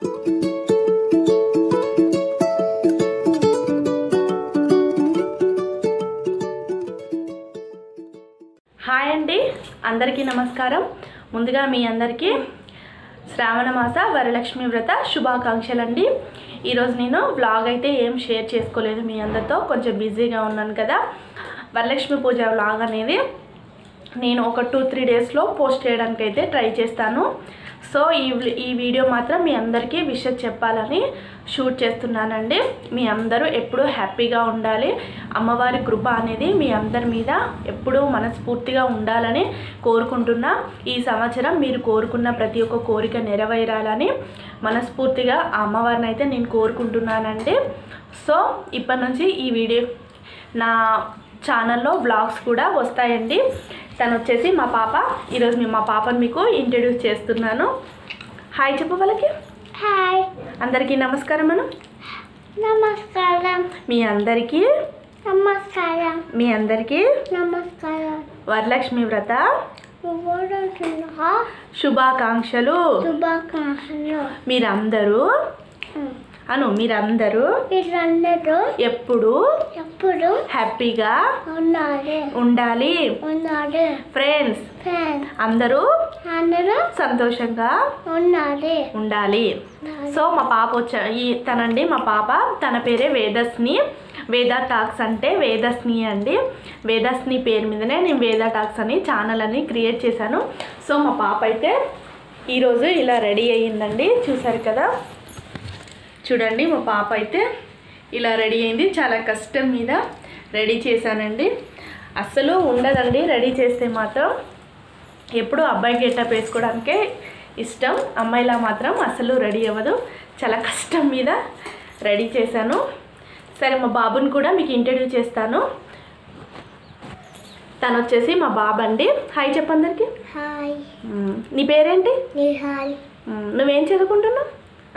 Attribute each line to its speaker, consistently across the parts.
Speaker 1: Hi అండి అందరికీ నమస్కారం ముందుగా మీ అందరికీ శ్రావణ మాస వరలక్ష్మి వ్రత శుభాకాంక్షలు అండి ఈరోజు నేను వ్లాగ్ అయితే ఏం షేర్ చేసుకోలేదు మీ అందరితో కొంచెం బిజీగా ఉన్నాను కదా వరలక్ష్మి పూజ వ్లాగ్ అనేది నేను ఒక టూ త్రీ డేస్లో పోస్ట్ చేయడానికి అయితే ట్రై చేస్తాను సో ఈ వి- ఈ వీడియో మాత్రం మీ అందరికీ విషయం చెప్పాలని షూట్ చేస్తున్నానండి మీ అందరూ ఎప్పుడూ హ్యాపీగా ఉండాలి అమ్మవారి కృప అనేది మీ అందరి మీద ఎప్పుడూ మనస్ఫూర్తిగా ఉండాలని కోరుకుంటున్నా ఈ సంవత్సరం మీరు కోరుకున్న ప్రతి ఒక్క కోరిక నెరవేరాలని మనస్ఫూర్తిగా ఆ అమ్మవారిని అయితే నేను కోరుకుంటున్నానండి సో ఇప్పటి నుంచి ఈ వీడియో నా ఛానల్లో బ్లాగ్స్ కూడా వస్తాయండి తను వచ్చేసి మా పాప ఈరోజు మేము మా పాపను మీకు ఇంట్రడ్యూస్ చేస్తున్నాను హాయ్ చెప్పు వాళ్ళకి
Speaker 2: హాయ్
Speaker 1: అందరికీ నమస్కారం అను
Speaker 2: నమస్కారం
Speaker 1: మీ అందరికీ
Speaker 2: నమస్కారం
Speaker 1: మీ అందరికీ
Speaker 2: నమస్కారం
Speaker 1: వరలక్ష్మి వ్రత
Speaker 2: శుభోదయ
Speaker 1: శుభాకాంక్షలు
Speaker 2: శుభాకాంక్షలు
Speaker 1: మీరందరూ అను మీరందరూ
Speaker 2: మీరందరూ
Speaker 1: ఎప్పుడు
Speaker 2: ఎప్పుడు
Speaker 1: హ్యాపీగా
Speaker 2: ఉన్నారు
Speaker 1: ఉండాలి
Speaker 2: ఉన్నారు
Speaker 1: ఫ్రెండ్స్
Speaker 2: ఫ్రెండ్స్
Speaker 1: అందరూ
Speaker 2: అందరూ
Speaker 1: సంతోషంగా
Speaker 2: ఉన్నారు
Speaker 1: ఉండాలి సో మా పాప వచ్చా ఈ తనండి మా పాప తన పేరే వేదస్ని వేదా టాక్స్ అంటే వేదస్ని అండి వేదస్ని పేరు మీదనే నేను వేదా టాక్స్ అని ఛానల్ అని క్రియేట్ చేశాను సో మా పాప అయితే ఈరోజు ఇలా రెడీ అయ్యిందండి చూసారు కదా చూడండి మా పాప అయితే ఇలా రెడీ అయింది చాలా కష్టం మీద రెడీ చేశానండి అస్సలు ఉండదండి రెడీ చేస్తే మాత్రం ఎప్పుడు అబ్బాయి గెటప్ వేసుకోవడానికే ఇష్టం అమ్మాయిలా మాత్రం అసలు రెడీ అవ్వదు చాలా కష్టం మీద రెడీ చేశాను సరే మా బాబుని కూడా మీకు ఇంట్రడ్యూస్ చేస్తాను తను వచ్చేసి మా బాబు అండి హాయ్ చెప్పందరికి
Speaker 2: హాయ్
Speaker 1: నీ పేరేంటి
Speaker 2: నిహాల్
Speaker 1: మ్మ్, నువ్వేం చదువుకుంటున్నావు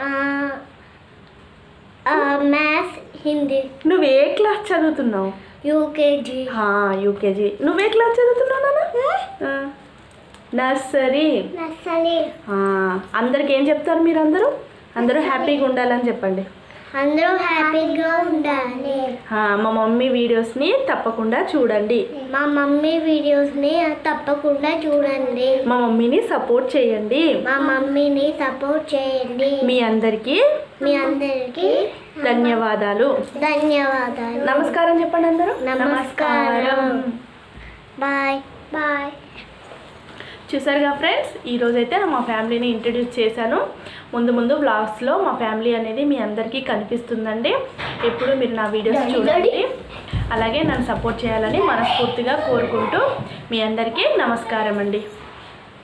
Speaker 2: మ్యాథ్స్ హిందీ
Speaker 1: నువ్వు ఏ క్లాస్ చదువుతున్నావు
Speaker 2: యూకేజీ
Speaker 1: యూకేజీ నువ్వే క్లాస్ చదువుతున్నావు నాన్న నర్సరీ
Speaker 2: నర్సరీ
Speaker 1: అందరికి ఏం చెప్తారు మీరు అందరూ అందరూ హ్యాపీగా ఉండాలని చెప్పండి
Speaker 2: అందరూ హ్యాపీగా ఉండాలి
Speaker 1: ఆ, మా మమ్మీ వీడియోస్ని తప్పకుండా చూడండి
Speaker 2: మా మమ్మీ వీడియోస్ని తప్పకుండా చూడండి
Speaker 1: మా మమ్మీని సపోర్ట్ చేయండి
Speaker 2: మా మమ్మీని సపోర్ట్ చేయండి
Speaker 1: మీ అందరికీ
Speaker 2: మీ అందరికీ
Speaker 1: ధన్యవాదాలు
Speaker 2: ధన్యవాదాలు
Speaker 1: నమస్కారం చెప్పండి అందరూ
Speaker 2: నమస్కారం. బాయ్ బాయ్
Speaker 1: చూసారుగా ఫ్రెండ్స్ ఈరోజైతే మా ఫ్యామిలీని ఇంట్రడ్యూస్ చేశాను ముందు ముందు వ్లాగ్స్లో మా ఫ్యామిలీ అనేది మీ అందరికీ కనిపిస్తుందండి ఎప్పుడు మీరు నా వీడియోస్ చూడండి అలాగే నన్ను సపోర్ట్ చేయాలని మనస్ఫూర్తిగా కోరుకుంటూ మీ అందరికీ నమస్కారం అండి